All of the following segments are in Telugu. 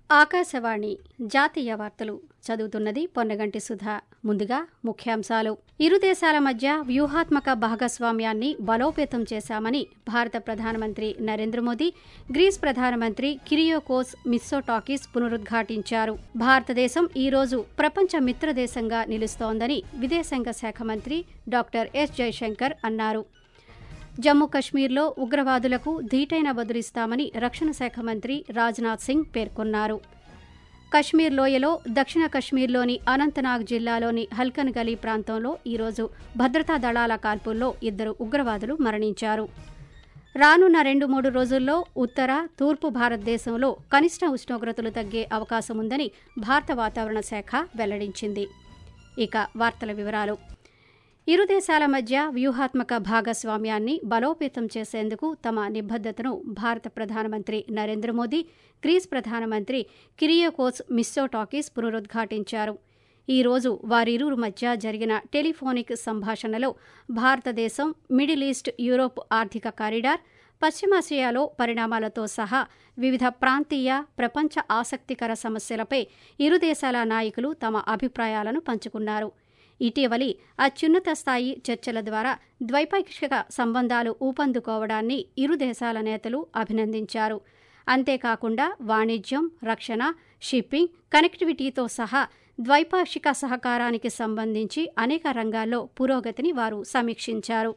ఆకాశవాణి జాతీయ వార్తలు చదువుతున్నది పొన్నగంటి సుధా ముందుగా ముఖ్యాంశాలు ఇరు దేశాల మధ్య వ్యూహాత్మక భాగస్వామ్యాన్ని బలోపేతం చేశామని భారత ప్రధానమంత్రి నరేంద్ర మోదీ గ్రీస్ ప్రధానమంత్రి కిరియోకోస్ మిస్సోటాకిస్ పునరుద్ఘాటించారు భారతదేశం ఈ రోజు ప్రపంచ మిత్రదేశంగా నిలుస్తోందని విదేశాంగ శాఖ మంత్రి డాక్టర్ ఎస్ జైశంకర్ అన్నారు జమ్మూ కశ్మీర్లో ఉగ్రవాదులకు ధీటైన బదులిస్తామని రక్షణ శాఖ మంత్రి రాజ్నాథ్ సింగ్ పేర్కొన్నారు కశ్మీర్ లోయలో దక్షిణ కశ్మీర్లోని అనంతనాగ్ జిల్లాలోని హల్కన్ గలీ ప్రాంతంలో ఈరోజు భద్రతా దళాల కాల్పుల్లో ఇద్దరు ఉగ్రవాదులు మరణించారు రానున్న రెండు మూడు రోజుల్లో ఉత్తర తూర్పు భారతదేశంలో కనిష్ట ఉష్ణోగ్రతలు తగ్గే అవకాశం ఉందని భారత వాతావరణ శాఖ వెల్లడించింది ఇక వార్తల వివరాలు ఇరు దేశాల మధ్య వ్యూహాత్మక భాగస్వామ్యాన్ని బలోపేతం చేసేందుకు తమ నిబద్దతను భారత ప్రధానమంత్రి నరేంద్ర మోదీ గ్రీస్ ప్రధానమంత్రి కిరియోకోస్ మిస్సోటాకిస్ పునరుద్ఘాటించారు ఈ రోజు వారిరువురు మధ్య జరిగిన టెలిఫోనిక్ సంభాషణలో భారతదేశం మిడిల్ ఈస్ట్ యూరోప్ ఆర్థిక కారిడార్ పశ్చిమాసియాలో పరిణామాలతో సహా వివిధ ప్రాంతీయ ప్రపంచ ఆసక్తికర సమస్యలపై ఇరు దేశాల నాయకులు తమ అభిప్రాయాలను పంచుకున్నారు ఇటీవలి అత్యున్నత స్థాయి చర్చల ద్వారా ద్వైపాక్షిక సంబంధాలు ఊపందుకోవడాన్ని ఇరు దేశాల నేతలు అభినందించారు అంతేకాకుండా వాణిజ్యం రక్షణ షిప్పింగ్ కనెక్టివిటీతో సహా ద్వైపాక్షిక సహకారానికి సంబంధించి అనేక రంగాల్లో పురోగతిని వారు సమీక్షించారు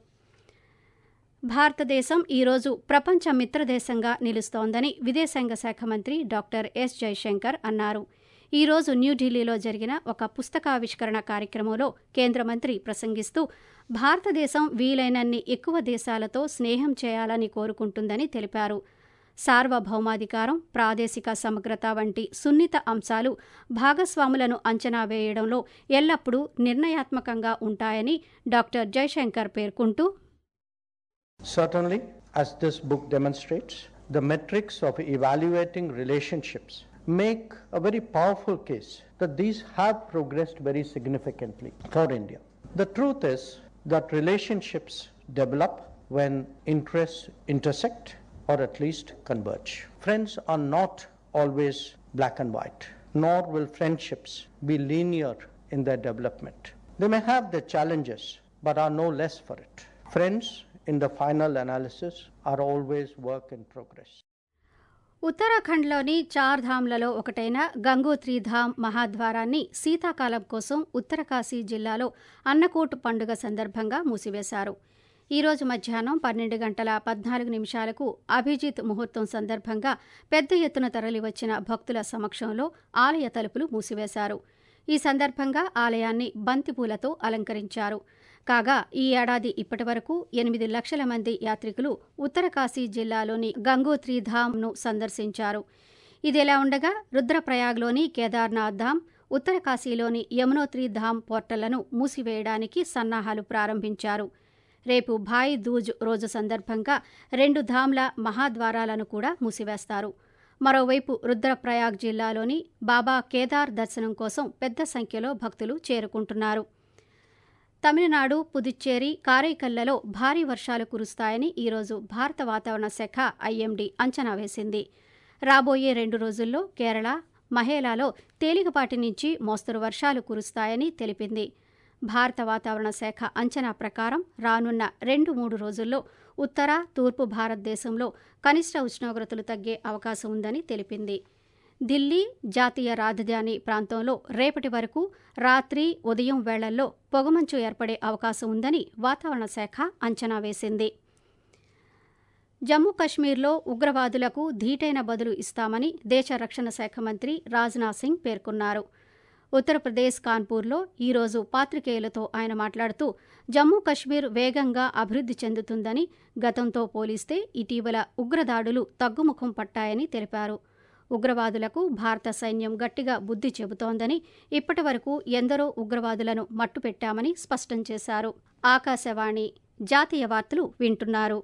భారతదేశం ఈరోజు ప్రపంచ మిత్రదేశంగా నిలుస్తోందని విదేశాంగ శాఖ మంత్రి డాక్టర్ ఎస్ జైశంకర్ అన్నారు ఈ రోజు న్యూఢిల్లీలో జరిగిన ఒక పుస్తకావిష్కరణ కార్యక్రమంలో కేంద్ర మంత్రి ప్రసంగిస్తూ భారతదేశం వీలైనన్ని ఎక్కువ దేశాలతో స్నేహం చేయాలని కోరుకుంటుందని తెలిపారు సార్వభౌమాధికారం ప్రాదేశిక సమగ్రత వంటి సున్నిత అంశాలు భాగస్వాములను అంచనా వేయడంలో ఎల్లప్పుడూ నిర్ణయాత్మకంగా ఉంటాయని డాక్టర్ జైశంకర్ పేర్కొంటూ Certainly, as this book demonstrates, the metrics of evaluating relationships make a very powerful case that these have progressed very significantly for India. The truth is that relationships develop when interests intersect or at least converge. Friends are not always black and white, nor will friendships be linear in their development. They may have their challenges, but are no less for it. Friends, in the final analysis, are always work in progress. ఉత్తరాఖండ్లోని చార్ ధామ్లలో ఒకటైన గంగోత్రి ధామ్ మహాద్వారాన్ని శీతాకాలం కోసం ఉత్తరకాశీ జిల్లాలో అన్నకూట్ పండుగ సందర్భంగా మూసివేశారు ఈ రోజు మధ్యాహ్నం పన్నెండు గంటల పద్నాలుగు నిమిషాలకు అభిజిత్ ముహూర్తం సందర్భంగా పెద్ద ఎత్తున తరలివచ్చిన భక్తుల సమక్షంలో ఆలయ తలుపులు మూసివేశారు ఈ సందర్భంగా ఆలయాన్ని బంతిపూలతో అలంకరించారు కాగా ఈ ఏడాది ఇప్పటి వరకు ఎనిమిది లక్షల మంది యాత్రికులు ఉత్తరకాశీ జిల్లాలోని గంగోత్రి ధామ్ను సందర్శించారు ఇదిలా ఉండగా రుద్రప్రయాగ్లోని కేదార్నాథ్ ధామ్ ఉత్తరకాశీలోని యమునోత్రి ధామ్ పోర్టళ్లను మూసివేయడానికి సన్నాహాలు ప్రారంభించారు రేపు భాయ్ దూజ్ రోజు సందర్భంగా రెండు ధామ్ల మహాద్వారాలను కూడా మూసివేస్తారు మరోవైపు రుద్రప్రయాగ్ జిల్లాలోని బాబా కేదార్ దర్శనం కోసం పెద్ద సంఖ్యలో భక్తులు చేరుకుంటున్నారు తమిళనాడు పుదుచ్చేరి కారైకల్లలో భారీ వర్షాలు కురుస్తాయని ఈరోజు భారత వాతావరణ శాఖ ఐఎండీ అంచనా వేసింది రాబోయే రెండు రోజుల్లో కేరళ మహేలాలో తేలికపాటి నుంచి మోస్తరు వర్షాలు కురుస్తాయని తెలిపింది భారత వాతావరణ శాఖ అంచనా ప్రకారం రానున్న రెండు మూడు రోజుల్లో ఉత్తర తూర్పు భారతదేశంలో కనిష్ట ఉష్ణోగ్రతలు తగ్గే అవకాశం ఉందని తెలిపింది ఢిల్లీ జాతీయ రాజధాని ప్రాంతంలో రేపటి వరకు రాత్రి ఉదయం వేళల్లో పొగమంచు ఏర్పడే అవకాశం ఉందని వాతావరణ శాఖ అంచనా వేసింది జమ్మూ కశ్మీర్లో ఉగ్రవాదులకు ధీటైన బదులు ఇస్తామని దేశ రక్షణ శాఖ మంత్రి రాజ్నాథ్ సింగ్ పేర్కొన్నారు ఉత్తరప్రదేశ్ కాన్పూర్లో ఈరోజు పాత్రికేయులతో ఆయన మాట్లాడుతూ జమ్మూ కశ్మీర్ వేగంగా అభివృద్ధి చెందుతుందని గతంతో పోలిస్తే ఇటీవల ఉగ్రదాడులు తగ్గుముఖం పట్టాయని తెలిపారు ఉగ్రవాదులకు భారత సైన్యం గట్టిగా బుద్ధి చెబుతోందని ఇప్పటి వరకు ఎందరో ఉగ్రవాదులను మట్టుపెట్టామని స్పష్టం చేశారు ఆకాశవాణి జాతీయ వార్తలు వింటున్నారు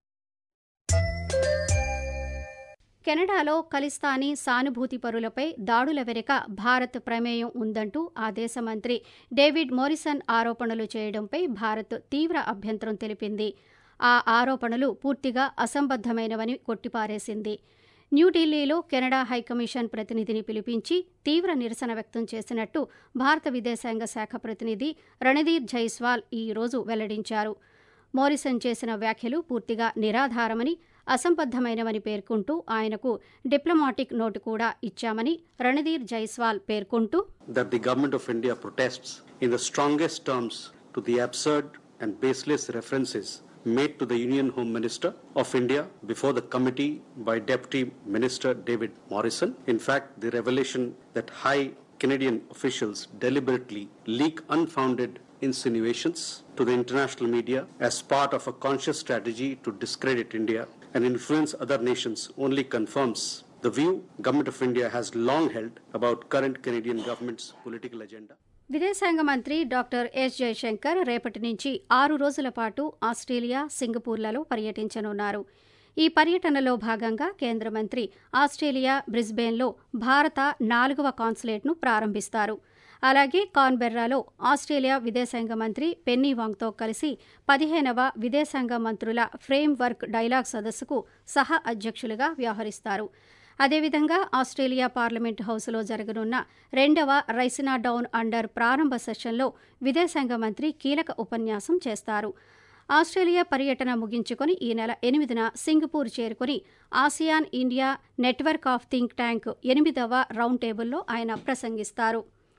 కెనడాలో ఖలిస్తానీ సానుభూతి పరులపై దాడుల వెనుక భారత్ ప్రమేయం ఉందంటూ ఆ దేశ మంత్రి డేవిడ్ మోరిసన్ ఆరోపణలు చేయడంపై భారత్ తీవ్ర అభ్యంతరం తెలిపింది ఆ ఆరోపణలు పూర్తిగా అసంబద్దమైనవని కొట్టిపారేసింది న్యూఢిల్లీలో కెనడా హైకమిషన్ ప్రతినిధిని పిలిపించి తీవ్ర నిరసన వ్యక్తం చేసినట్టు భారత విదేశాంగ శాఖ ప్రతినిధి రణధీర్ జైస్వాల్ ఈ రోజు వెల్లడించారు మోరిసన్ చేసిన వ్యాఖ్యలు పూర్తిగా నిరాధారమని అసంబద్దమైనవని పేర్కొంటూ ఆయనకు డిప్లొమాటిక్ నోటు కూడా ఇచ్చామని రణధీర్ జైస్వాల్ పేర్కొంటూ that the Government of India protests in the strongest terms to the absurd and baseless references made to the Union Home Minister of India before the committee by Deputy Minister David Morrison. In fact, the revelation that high Canadian officials deliberately leak unfounded insinuations to the international media as part of a conscious strategy to discredit India and influence other nations only confirms the view Government of India has long held about current Canadian government's political agenda. విదేశాంగ మంత్రి డాక్టర్ ఎస్ జయశంకర్ రేపటి నుంచి ఆరు రోజుల పాటు ఆస్ట్రేలియా సింగపూర్లలో పర్యటించనున్నారు ఈ పర్యటనలో భాగంగా కేంద్ర మంత్రి ఆస్ట్రేలియా బ్రిస్బేన్లో భారత నాలుగవ కాన్సులేట్ను ప్రారంభిస్తారు అలాగే కాన్బెర్రాలో ఆస్ట్రేలియా విదేశాంగ మంత్రి పెన్నీ వాంగ్తో కలిసి పదిహేనవ విదేశాంగ మంత్రుల ఫ్రేమ్ వర్క్ డైలాగ్ సదస్సుకు సహ అధ్యక్షులుగా వ్యవహరిస్తారు అదేవిధంగా ఆస్ట్రేలియా పార్లమెంట్ హౌస్లో జరగనున్న రెండవ రైసినా డౌన్ అండర్ ప్రారంభ సెషన్లో విదేశాంగ మంత్రి కీలక ఉపన్యాసం చేస్తారు ఆస్ట్రేలియా పర్యటన ముగించుకొని ఈ నెల ఎనిమిదిన సింగపూర్ చేరుకుని ASEAN India network of think tank ఎనిమిదవ రౌండ్ టేబుల్లో ఆయన ప్రసంగిస్తారు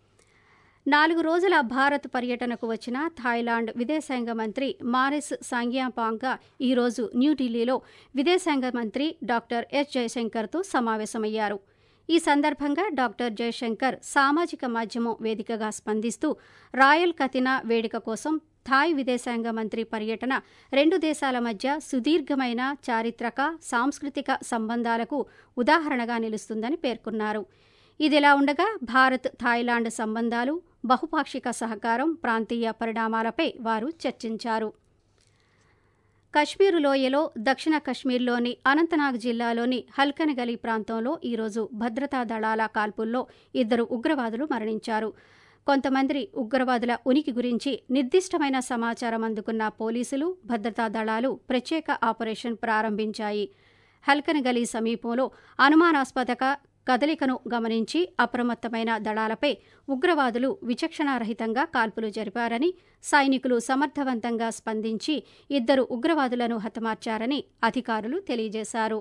నాలుగు రోజుల భారత్ పర్యటనకు వచ్చిన థాయిలాండ్ విదేశాంగ మంత్రి మారిస్ సాంగ్యాంపాంగా ఈరోజు న్యూఢిల్లీలో విదేశాంగ మంత్రి డాక్టర్ ఎస్ జయశంకర్తో సమావేశమయ్యారు ఈ సందర్భంగా డాక్టర్ జయశంకర్ సామాజిక మాధ్యమం వేదికగా స్పందిస్తూ రాయల్ కతినా వేడుక కోసం థాయ్ విదేశాంగ మంత్రి పర్యటన రెండు దేశాల మధ్య సుదీర్ఘమైన చారిత్రక సాంస్కృతిక సంబంధాలకు ఉదాహరణగా నిలుస్తుందని పేర్కొన్నారు ఇదిలా ఉండగా భారత్ థాయిలాండ్ సంబంధాలు బహుపాక్షిక సహకారం ప్రాంతీయ పరిణామాలపై వారు చర్చించారు కశ్మీరు లోయలో దక్షిణ కశ్మీర్లోని అనంతనాగ్ జిల్లాలోని హల్కనగలి ప్రాంతంలో ఈరోజు భద్రతా దళాల కాల్పుల్లో ఇద్దరు ఉగ్రవాదులు మరణించారు కొంతమంది ఉగ్రవాదుల ఉనికి గురించి నిర్దిష్టమైన సమాచారం అందుకున్న పోలీసులు భద్రతా దళాలు ప్రత్యేక ఆపరేషన్ ప్రారంభించాయి హల్కనగలి సమీపంలో అనుమానాస్పదక కదలికను గమనించి అప్రమత్తమైన దళాలపై ఉగ్రవాదులు విచక్షణారహితంగా కాల్పులు జరిపారని సైనికులు సమర్థవంతంగా స్పందించి ఇద్దరు ఉగ్రవాదులను హతమార్చారని అధికారులు తెలియజేశారు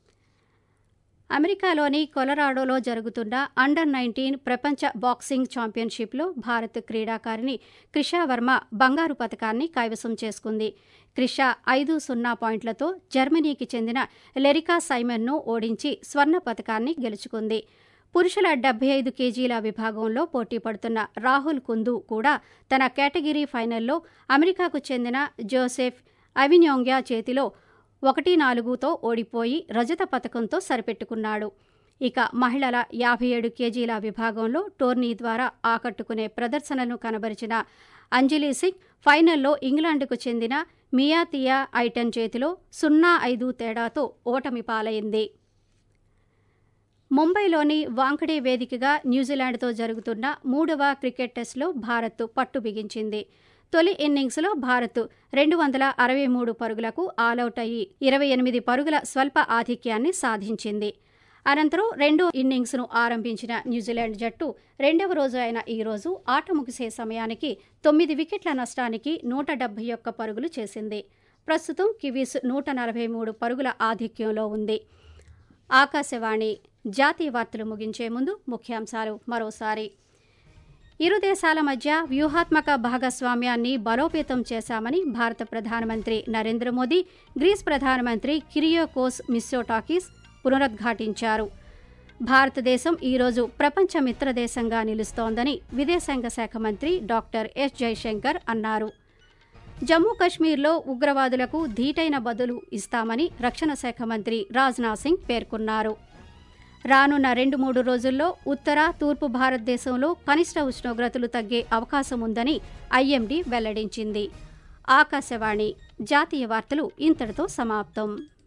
అమెరికాలోని కొలరాడోలో జరుగుతున్న అండర్ నైన్టీన్ ప్రపంచ బాక్సింగ్ ఛాంపియన్షిప్లో భారత్ క్రీడాకారిణి క్రిషా వర్మ బంగారు పథకాన్ని కైవసం చేసుకుంది క్రిషా ఐదు సున్నా పాయింట్లతో జర్మనీకి చెందిన లెరికా సైమన్ను ఓడించి స్వర్ణ పథకాన్ని గెలుచుకుంది పురుషుల డెబ్బై ఐదు కేజీల విభాగంలో పోటీ పడుతున్న రాహుల్ కుందు కూడా తన కేటగిరీ ఫైనల్లో అమెరికాకు చెందిన జోసెఫ్ అవిన్యోంగ్యా చేతిలో ఒకటి నాలుగుతో ఓడిపోయి రజత పథకంతో సరిపెట్టుకున్నాడు ఇక మహిళల యాభై ఏడు కేజీల విభాగంలో టోర్నీ ద్వారా ఆకట్టుకునే ప్రదర్శనను కనబరిచిన అంజలి సింగ్ ఫైనల్లో ఇంగ్లాండ్కు చెందిన మియాతియా ఐటన్ చేతిలో సున్నా ఐదు తేడాతో ఓటమి పాలైంది ముంబైలోని వాంకడే వేదికగా న్యూజిలాండ్తో జరుగుతున్న మూడవ క్రికెట్ టెస్టులో భారత్ పట్టు బిగించింది తొలి ఇన్నింగ్స్లో భారత్ రెండు వందల అరవై మూడు పరుగులకు ఆలౌట్ అయ్యి ఇరవై ఎనిమిది పరుగుల స్వల్ప ఆధిక్యాన్ని సాధించింది అనంతరం రెండో ఇన్నింగ్స్ను ఆరంభించిన న్యూజిలాండ్ జట్టు రెండవ రోజు అయిన ఈ రోజు ఆట ముగిసే సమయానికి తొమ్మిది వికెట్ల నష్టానికి నూట డెబ్బై ఒక్క పరుగులు చేసింది ప్రస్తుతం కివీస్ నూట నలభై మూడు పరుగుల ఆధిక్యంలో ఉంది ఆకాశవాణి జాతీయ వార్తలు ముగించే ముందు ముఖ్యాంశాలు మరోసారి ఇరు దేశాల మధ్య వ్యూహాత్మక భాగస్వామ్యాన్ని బలోపేతం చేశామని భారత ప్రధానమంత్రి నరేంద్ర మోదీ గ్రీస్ ప్రధానమంత్రి కిరియోకోస్ మిస్సోటాకిస్ పునరుద్ఘాటించారు భారతదేశం ఈరోజు ప్రపంచ మిత్రదేశంగా నిలుస్తోందని విదేశాంగ శాఖ మంత్రి డాక్టర్ ఎస్ జైశంకర్ అన్నారు జమ్మూ కశ్మీర్లో ఉగ్రవాదులకు ధీటైన బదులు ఇస్తామని రక్షణ శాఖ మంత్రి రాజ్నాథ్ సింగ్ పేర్కొన్నారు రానున్న రెండు మూడు రోజుల్లో ఉత్తర తూర్పు భారతదేశంలో కనిష్ట ఉష్ణోగ్రతలు తగ్గే అవకాశం ఉందని ఐఎండీ వెల్లడించింది ఆకాశవాణి జాతీయ వార్తలు ఇంతటితో సమాప్తం